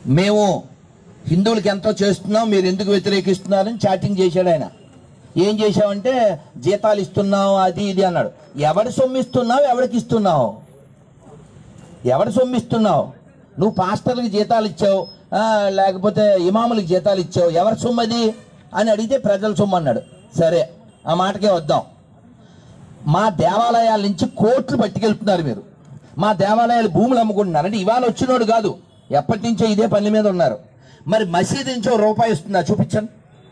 మేము హిందువులకి ఎంతో చేస్తున్నాం మీరు ఎందుకు వ్యతిరేకిస్తున్నారని చాటింగ్ చేశాడు ఆయన ఏం చేశావంటే జీతాలు ఇస్తున్నావు అది ఇది అన్నాడు ఎవడు సొమ్మిస్తున్నావు ఎవడికి ఇస్తున్నావు ఎవడు సొమ్మిస్తున్నావు నువ్వు పాస్టర్లకు జీతాలు ఇచ్చావు ఆ, లేకపోతే ఇమాములకు జీతాలు ఇచ్చావు ఎవరి సొమ్మది అని అడిగితే ప్రజల సొమ్ము అన్నాడు సరే ఆ మాటకే వద్దాం మా దేవాలయాల నుంచి కోట్లు పట్టుకెళ్తున్నారు మీరు మా దేవాలయాలు భూములు అమ్ముకుంటున్నారు అంటే ఇవాళ వచ్చినోడు కాదు ఎప్పటి నుంచో ఇదే పని మీద ఉన్నారు మరి మసీదు నుంచి ఓ రూపాయి వస్తుందా చూపించండి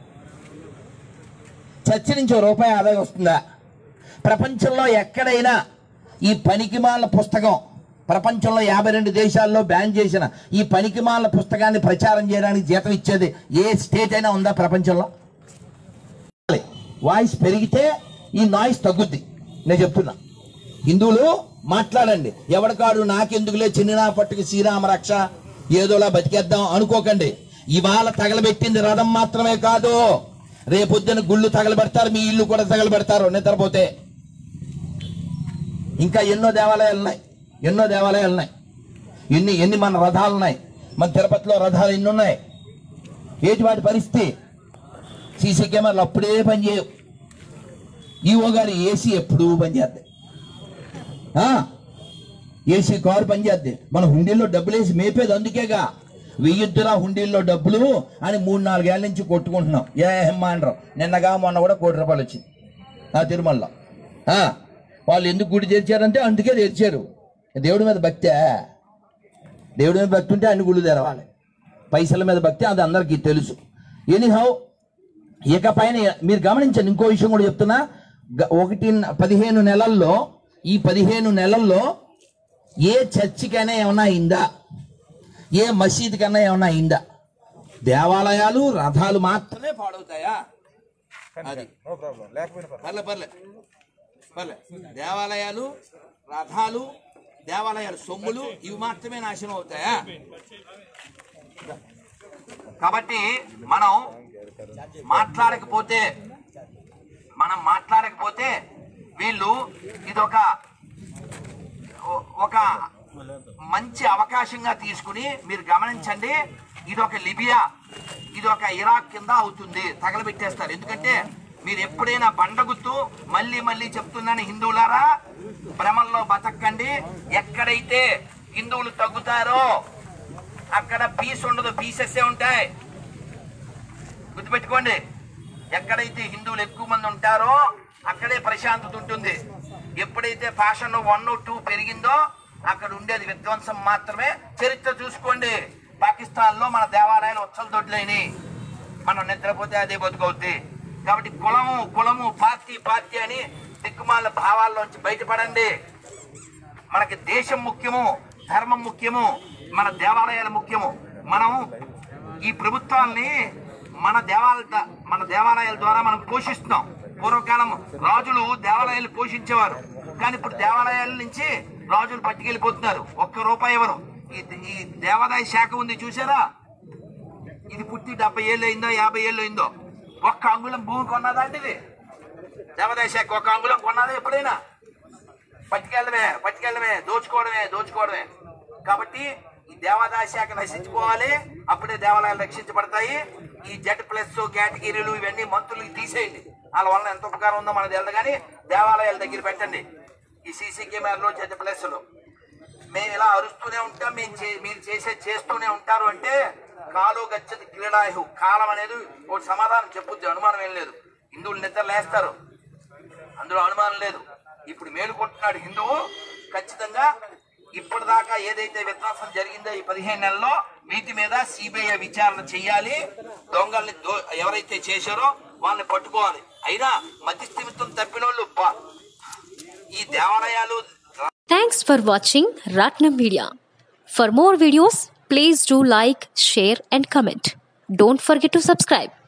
చర్చి నుంచి ఓ రూపాయి ఆదాయం వస్తుందా ప్రపంచంలో ఎక్కడైనా ఈ పనికిమాల పుస్తకం ప్రపంచంలో యాభై రెండు దేశాల్లో బ్యాన్ చేసిన ఈ పనికిమాల పుస్తకాన్ని ప్రచారం చేయడానికి జీతం ఇచ్చేది ఏ స్టేట్ అయినా ఉందా ప్రపంచంలో వాయిస్ పెరిగితే ఈ నాయిస్ తగ్గుద్ది నేను చెప్తున్నా హిందువులు మాట్లాడండి ఎవడికాడు నాకెందుకులే చిన్న పట్టుకు శ్రీరామ రక్ష ఏదోలా బతికేద్దాం అనుకోకండి ఇవాళ తగలబెట్టింది రథం మాత్రమే కాదు రేపొద్దున గుళ్ళు తగలబెడతారు మీ ఇల్లు కూడా తగలబెడతారు నిద్రపోతే ఇంకా ఎన్నో దేవాలయాలు ఉన్నాయి ఎన్నో దేవాలయాలు ఉన్నాయి ఎన్ని ఎన్ని మన రథాలు ఉన్నాయి మన తిరుపతిలో రథాలు ఎన్ని ఉన్నాయి ఏంటి వాటి పరిస్థితి సీసీ కెమెరాలు అప్పుడే పనిచేయవు ఈఓ గారి ఏసీ ఎప్పుడూ పనిచేద్ది ఆ, ఏసీ కారు పనిచేద్ది మన హుండీల్లో డబ్బులు వేసి మేపేది అందుకేగా వెయ్యొద్దురా హుండీల్లో డబ్బులు అని మూడు నాలుగేళ్ల నుంచి కొట్టుకుంటున్నాం ఏ హెమ్మానరావు నిన్నగా మొన్న కూడా కోటి రూపాయలు వచ్చింది ఆ తిరుమలలో ఆ, వాళ్ళు ఎందుకు గుడి తెరిచారంటే అందుకే తెరిచారు దేవుడి మీద భక్తే దేవుడి మీద భక్తి ఉంటే అన్ని గుళ్ళు తెరవాలి పైసల మీద భక్తి అది అందరికీ తెలుసు ఎనీహౌ ఇక పైన మీరు గమనించండి ఇంకో విషయం కూడా చెప్తున్నా గ- ఒకటి పదిహేను నెలల్లో ఈ పదిహేను నెలల్లో ఏ చర్చికైనా ఏమైనా అయిందా ఏ మసీద్ కన్నా ఏమైనా అయిందా దేవాలయాలు రథాలు మాత్రమే పాడవుతాయా అది నో ప్రాబ్లం లేకపోయినా పర్లేదు. పర్లే పర్లే పర్లే దేవాలయాలు రథాలు దేవాలయాలు సొమ్ములు ఇవి మాత్రమే నాశనం అవుతాయా కాబట్టి మనం మాట్లాడకపోతే మనం మాట్లాడకపోతే వీళ్ళు ఇదొక ఒ- ఒక మంచి అవకాశంగా తీసుకుని మీరు గమనించండి ఇది ఒక లిబియా ఇది ఒక ఇరాక్ కింద అవుతుంది తగలబెట్టేస్తారు ఎందుకంటే మీరు ఎప్పుడైనా బండగుత్తు మళ్ళీ మళ్ళీ చెప్తున్నాను హిందువులారా భ్రమంలో బతకండి ఎక్కడైతే హిందువులు తగ్గుతారో అక్కడ పీస్ ఉండదు పీసెస్సే ఉంటాయి గుర్తుపెట్టుకోండి ఎక్కడైతే హిందువులు ఎక్కువ మంది ఉంటారో అక్కడే ప్రశాంతత ఉంటుంది ఎప్పుడైతే ఫ్యాషన్ వన్ టూ పెరిగిందో అక్కడ ఉండేది విధ్వంసం మాత్రమే చరిత్ర చూసుకోండి పాకిస్తాన్ లో మన దేవాలయాలు ఉచ్చల దొడ్లైనవి మనం నిద్రపోతే అదే బతుకవుద్ది కాబట్టి కులము కులము పార్టీ పార్టీ అని దిక్కుమాల భావాల్లోంచి బయటపడండి మనకి దేశం ముఖ్యము ధర్మం ముఖ్యము మన దేవాలయాలు ముఖ్యము మనం ఈ ప్రభుత్వాల్ని మన దేవాలయ మన దేవాలయాల ద్వారా మనం పోషిస్తున్నాం పూర్వకాలం రాజులు దేవాలయాలు పోషించేవారు కానీ ఇప్పుడు దేవాలయాల నుంచి రాజులు పట్టుకెళ్ళిపోతున్నారు ఒక్క రూపాయి ఎవరు ఈ ఈ దేవాదాయ శాఖ ఉంది చూసారా ఇది పుట్టి డెబ్బై ఏళ్ళు అయిందో యాభై ఏళ్ళు అయిందో ఒక్క అంగుళం భూమి కొన్నదా అంటే ఇది దేవాదాయ శాఖ ఒక్క అంగుళం కొన్నదా ఎప్పుడైనా పట్టుకెళ్ళడమే పట్టుకెళ్ళడమే దోచుకోవడమే దోచుకోవడమే కాబట్టి ఈ దేవాదాయ శాఖ నశించుకోవాలి అప్పుడే దేవాలయాలు రక్షించబడతాయి ఈ జెడ్ ప్లస్ కేటగిరీలు ఇవన్నీ మంత్రులకి తీసేయండి వాళ్ళ వలన ఎంత ఉపకారం ఉందో మనకు తెలియదు కానీ దేవాలయాల దగ్గర పెట్టండి ఈ సీసీ కెమెరాలు జెడ్ ప్లస్లు మేము ఇలా అరుస్తూనే ఉంటాం మేము చే- మీరు చేసే చేస్తూనే ఉంటారు అంటే కాలు గచ్చది క్రీడాయు కాలం అనేది ఒక సమాధానం చెప్పుద్ది అనుమానం ఏం లేదు హిందువులు నిద్ర లేస్తారు అందులో అనుమానం లేదు ఇప్పుడు మేలుకుంటున్నాడు హిందువు ఖచ్చితంగా ఇప్పటిదాకా ఏదైతే విధ్వంసం జరిగిందో ఈ పదిహేను నెలల్లో వీటి మీద సిబిఐ విచారణ చేయాలి దొంగల్ని దో- ఎవరైతే చేశారో వాళ్ళని పట్టుకోవాలి అయినా మధ్యస్థిమిత్వం తప్పినోళ్ళు బా- ఈ దేవాలయాలు Thanks for watching Ratnam Media. For more videos, please do like, share, and comment. Don't forget to subscribe.